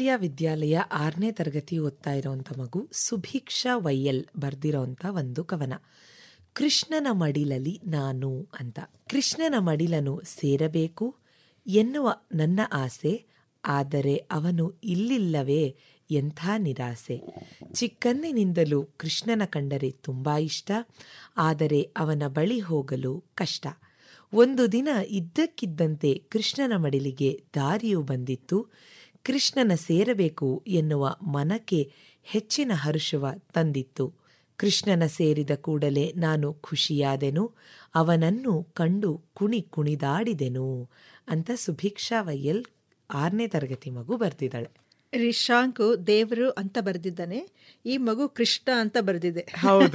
ಕೌಟಿಲ್ಯ ವಿದ್ಯಾಲಯ ಆರನೇ ತರಗತಿ ಓದ್ತಾ ಇರೋಂಥ ಮಗು ಸುಭಿಕ್ಷಾ ವೈಯಲ್ ಬರ್ದಿರೋಂಥ ಒಂದು ಕವನ ಕೃಷ್ಣನ ಮಡಿಲಲ್ಲಿ ನಾನು ಅಂತ ಕೃಷ್ಣನ ಮಡಿಲನು ಸೇರಬೇಕು ಎನ್ನುವ ನನ್ನ ಆಸೆ ಆದರೆ ಅವನು ಇಲ್ಲಿಲ್ಲವೇ ಎಂಥ ನಿರಾಸೆ ಚಿಕ್ಕಂದಿನಿಂದಲೂ ಕೃಷ್ಣನ ಕಂಡರೆ ತುಂಬಾ ಇಷ್ಟ ಆದರೆ ಅವನ ಬಳಿ ಹೋಗಲು ಕಷ್ಟ ಒಂದು ದಿನ ಇದ್ದಕ್ಕಿದ್ದಂತೆ ಕೃಷ್ಣನ ಮಡಿಲಿಗೆ ದಾರಿಯು ಬಂದಿತ್ತು ಕೃಷ್ಣನ ಸೇರಬೇಕು ಎನ್ನುವ ಮನಕ್ಕೆ ಹೆಚ್ಚಿನ ಹರ್ಷವ ತಂದಿತ್ತು ಕೃಷ್ಣನ ಸೇರಿದ ಕೂಡಲೇ ನಾನು ಖುಷಿಯಾದೆನು ಅವನನ್ನು ಕಂಡು ಕುಣಿ ಕುಣಿದಾಡಿದೆನು ಅಂತ ಸುಭಿಕ್ಷಾ ವಯ್ಯಲ್ ಆರನೇ ತರಗತಿ ಮಗು ಬರ್ತಿದ್ದಾಳೆ ರಿಶಾಂಕ್ ದೇವರು ಅಂತ ಬರೆದಿದ್ದಾನೆ ಈ ಮಗು ಕೃಷ್ಣ ಅಂತ ಬರೆದಿದೆ ಹೌದು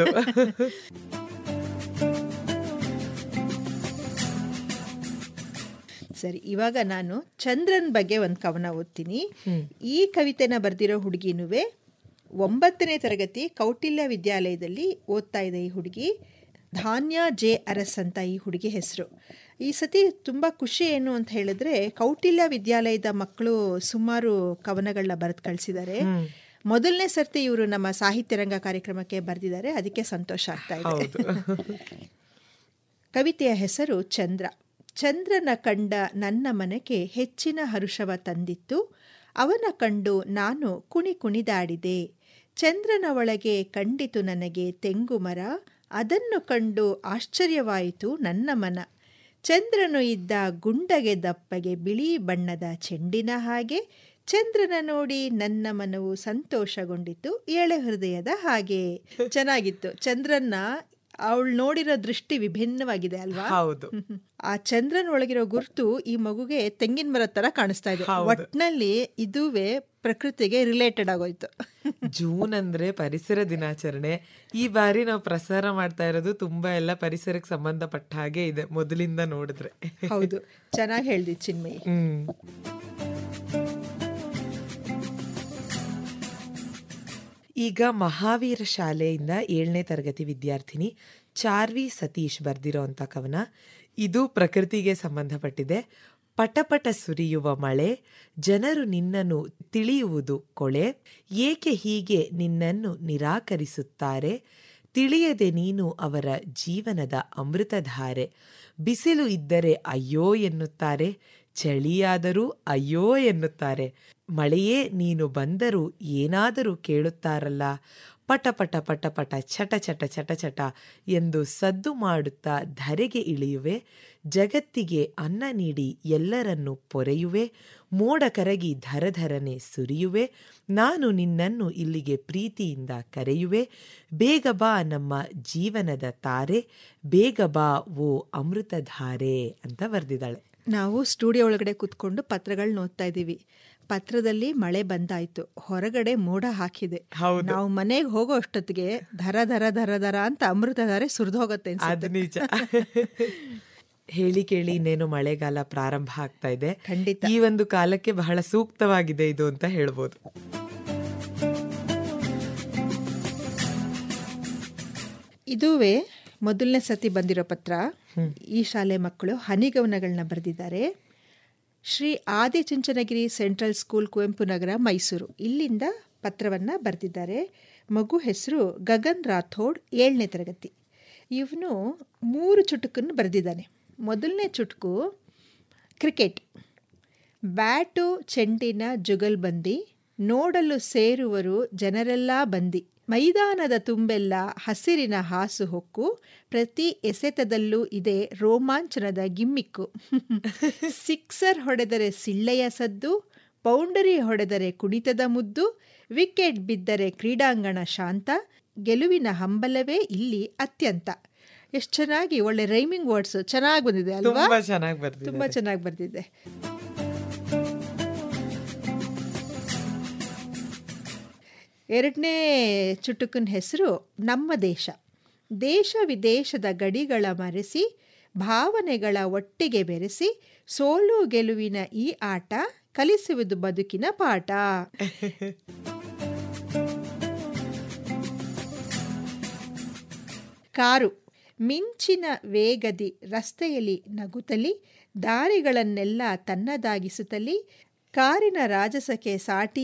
ಸರಿ ಇವಾಗ ನಾನು ಚಂದ್ರನ್ ಬಗ್ಗೆ ಒಂದು ಕವನ ಓದ್ತೀನಿ ಈ ಕವಿತೆನ ಬರೆದಿರೋ ಹುಡುಗಿನುವೆ ಒಂಬತ್ತನೇ ತರಗತಿ ಕೌಟಿಲ್ಯ ವಿದ್ಯಾಲಯದಲ್ಲಿ ಓದ್ತಾ ಇದೆ ಈ ಹುಡುಗಿ ಧಾನ್ಯ ಜೆ ಅರಸ್ ಅಂತ ಈ ಹುಡುಗಿ ಹೆಸರು ಈ ಸತಿ ತುಂಬ ಖುಷಿ ಏನು ಅಂತ ಹೇಳಿದ್ರೆ ಕೌಟಿಲ್ಯ ವಿದ್ಯಾಲಯದ ಮಕ್ಕಳು ಸುಮಾರು ಕವನಗಳನ್ನ ಬರೆದು ಕಳಿಸಿದ್ದಾರೆ ಮೊದಲನೇ ಸರ್ತಿ ಇವರು ನಮ್ಮ ಸಾಹಿತ್ಯ ರಂಗ ಕಾರ್ಯಕ್ರಮಕ್ಕೆ ಬರೆದಿದ್ದಾರೆ ಅದಕ್ಕೆ ಸಂತೋಷ ಆಗ್ತಾ ಇದೆ ಕವಿತೆಯ ಹೆಸರು ಚಂದ್ರ ಚಂದ್ರನ ಕಂಡ ನನ್ನ ಮನಕ್ಕೆ ಹೆಚ್ಚಿನ ಹರುಷವ ತಂದಿತ್ತು ಅವನ ಕಂಡು ನಾನು ಕುಣಿ ಕುಣಿದಾಡಿದೆ ಚಂದ್ರನ ಒಳಗೆ ಕಂಡಿತು ನನಗೆ ತೆಂಗು ಮರ ಅದನ್ನು ಕಂಡು ಆಶ್ಚರ್ಯವಾಯಿತು ನನ್ನ ಮನ ಚಂದ್ರನು ಇದ್ದ ಗುಂಡಗೆ ದಪ್ಪಗೆ ಬಿಳಿ ಬಣ್ಣದ ಚೆಂಡಿನ ಹಾಗೆ ಚಂದ್ರನ ನೋಡಿ ನನ್ನ ಮನವು ಸಂತೋಷಗೊಂಡಿತು ಎಳೆ ಹೃದಯದ ಹಾಗೆ ಚೆನ್ನಾಗಿತ್ತು ಚಂದ್ರನ್ನ ಅವಳು ನೋಡಿರೋ ದೃಷ್ಟಿ ವಿಭಿನ್ನವಾಗಿದೆ ಅಲ್ವಾ ಹೌದು ಆ ಚಂದ್ರನ ಒಳಗಿರೋ ಗುರುತು ಈ ಮಗುಗೆ ತೆಂಗಿನ ಮರದ ತರ ಕಾಣಿಸ್ತಾ ಇದೆ ಒಟ್ನಲ್ಲಿ ಇದುವೇ ಪ್ರಕೃತಿಗೆ ರಿಲೇಟೆಡ್ ಆಗೋಯ್ತು ಜೂನ್ ಅಂದ್ರೆ ಪರಿಸರ ದಿನಾಚರಣೆ ಈ ಬಾರಿ ನಾವು ಪ್ರಸಾರ ಮಾಡ್ತಾ ಇರೋದು ತುಂಬಾ ಎಲ್ಲ ಪರಿಸರಕ್ಕೆ ಸಂಬಂಧಪಟ್ಟ ಹಾಗೆ ಇದೆ ಮೊದಲಿಂದ ನೋಡಿದ್ರೆ ಹೌದು ಚೆನ್ನಾಗಿ ಹೇಳ್ದಿ ಚಿನ್ಮಯಿ ಹ್ಮ್ ಈಗ ಮಹಾವೀರ ಶಾಲೆಯಿಂದ ಏಳನೇ ತರಗತಿ ವಿದ್ಯಾರ್ಥಿನಿ ಚಾರ್ವಿ ಸತೀಶ್ ಬರ್ದಿರೋಂಥ ಕವನ ಇದು ಪ್ರಕೃತಿಗೆ ಸಂಬಂಧಪಟ್ಟಿದೆ ಪಟಪಟ ಸುರಿಯುವ ಮಳೆ ಜನರು ನಿನ್ನನ್ನು ತಿಳಿಯುವುದು ಕೊಳೆ ಏಕೆ ಹೀಗೆ ನಿನ್ನನ್ನು ನಿರಾಕರಿಸುತ್ತಾರೆ ತಿಳಿಯದೆ ನೀನು ಅವರ ಜೀವನದ ಅಮೃತಧಾರೆ ಬಿಸಿಲು ಇದ್ದರೆ ಅಯ್ಯೋ ಎನ್ನುತ್ತಾರೆ ಚಳಿಯಾದರೂ ಅಯ್ಯೋ ಎನ್ನುತ್ತಾರೆ ಮಳೆಯೇ ನೀನು ಬಂದರೂ ಏನಾದರೂ ಕೇಳುತ್ತಾರಲ್ಲ ಪಟ ಪಟ ಪಟ ಪಟ ಚಟ ಚಟ ಚಟ ಚಟ ಎಂದು ಸದ್ದು ಮಾಡುತ್ತಾ ಧರೆಗೆ ಇಳಿಯುವೆ ಜಗತ್ತಿಗೆ ಅನ್ನ ನೀಡಿ ಎಲ್ಲರನ್ನು ಪೊರೆಯುವೆ ಮೋಡ ಕರಗಿ ಧರಧರನೆ ಸುರಿಯುವೆ ನಾನು ನಿನ್ನನ್ನು ಇಲ್ಲಿಗೆ ಪ್ರೀತಿಯಿಂದ ಕರೆಯುವೆ ಬೇಗ ಬಾ ನಮ್ಮ ಜೀವನದ ತಾರೆ ಬೇಗ ಬಾ ಓ ಅಮೃತಧಾರೆ ಅಂತ ಬರೆದಿದ್ದಾಳೆ ನಾವು ಸ್ಟುಡಿಯೋ ಒಳಗಡೆ ಕೂತ್ಕೊಂಡು ಪತ್ರಗಳನ್ನ ಓದ್ತಾ ಇದ್ದೀವಿ ಪತ್ರದಲ್ಲಿ ಮಳೆ ಬಂದಾಯ್ತು ಹೊರಗಡೆ ಮೋಡ ಹಾಕಿದೆ ನಾವು ಮನೆಗೆ ಹೋಗೋ ಅಷ್ಟೊತ್ತಿಗೆ ಧರ ಧರ ಧರ ಧರ ಅಂತ ಅಮೃತಧಾರೆ ಸುರಿದು ಹೋಗುತ್ತೆ ಅದು ನಿಜ ಹೇಳಿ ಕೇಳಿ ಇನ್ನೇನು ಮಳೆಗಾಲ ಪ್ರಾರಂಭ ಆಗ್ತಾ ಇದೆ ಖಂಡಿತ ಈ ಒಂದು ಕಾಲಕ್ಕೆ ಬಹಳ ಸೂಕ್ತವಾಗಿದೆ ಇದು ಅಂತ ಹೇಳ್ಬೋದು ಇದುವೇ ಮೊದಲನೇ ಸತಿ ಬಂದಿರೋ ಪತ್ರ ಈ ಶಾಲೆ ಮಕ್ಕಳು ಹನಿಗವನಗಳನ್ನ ಬರೆದಿದ್ದಾರೆ ಶ್ರೀ ಆದಿಚುಂಚನಗಿರಿ ಸೆಂಟ್ರಲ್ ಸ್ಕೂಲ್ ಕುವೆಂಪು ನಗರ ಮೈಸೂರು ಇಲ್ಲಿಂದ ಪತ್ರವನ್ನು ಬರೆದಿದ್ದಾರೆ ಮಗು ಹೆಸರು ಗಗನ್ ರಾಥೋಡ್ ಏಳನೇ ತರಗತಿ ಇವನು ಮೂರು ಚುಟುಕನ್ನು ಬರೆದಿದ್ದಾನೆ ಮೊದಲನೇ ಚುಟುಕು ಕ್ರಿಕೆಟ್ ಬ್ಯಾಟು ಚೆಂಡಿನ ಜುಗಲ್ಬಂದಿ ನೋಡಲು ಸೇರುವರು ಜನರೆಲ್ಲ ಬಂದಿ ಮೈದಾನದ ತುಂಬೆಲ್ಲ ಹಸಿರಿನ ಹಾಸು ಹೊಕ್ಕು ಪ್ರತಿ ಎಸೆತದಲ್ಲೂ ಇದೆ ರೋಮಾಂಚನದ ಗಿಮ್ಮಿಕ್ಕು ಸಿಕ್ಸರ್ ಹೊಡೆದರೆ ಸಿಳ್ಳೆಯ ಸದ್ದು ಬೌಂಡರಿ ಹೊಡೆದರೆ ಕುಣಿತದ ಮುದ್ದು ವಿಕೆಟ್ ಬಿದ್ದರೆ ಕ್ರೀಡಾಂಗಣ ಶಾಂತ ಗೆಲುವಿನ ಹಂಬಲವೇ ಇಲ್ಲಿ ಅತ್ಯಂತ ಎಷ್ಟು ಚೆನ್ನಾಗಿ ಒಳ್ಳೆ ರೈಮಿಂಗ್ ವರ್ಡ್ಸ್ ಚೆನ್ನಾಗಿ ಬಂದಿದೆ ಅಲ್ವಾ ತುಂಬಾ ಚೆನ್ನಾಗಿ ಬರ್ದಿದೆ ತುಂಬಾ ಚೆನ್ನಾಗಿ ಬರ್ದಿದೆ ಎರಡನೇ ಚುಟುಕನ ಹೆಸರು ನಮ್ಮ ದೇಶ ದೇಶ ವಿದೇಶದ ಗಡಿಗಳ ಮರೆಸಿ ಭಾವನೆಗಳ ಒಟ್ಟಿಗೆ ಬೆರೆಸಿ ಸೋಲು ಗೆಲುವಿನ ಈ ಆಟ ಕಲಿಸುವುದು ಬದುಕಿನ ಪಾಠ ಕಾರು ಮಿಂಚಿನ ವೇಗದಿ ರಸ್ತೆಯಲ್ಲಿ ನಗುತ್ತಲಿ ದಾರಿಗಳನ್ನೆಲ್ಲ ತನ್ನದಾಗಿಸುತ್ತಲಿ ಕಾರಿನ ರಾಜಸಕ್ಕೆ ಸಾಟಿ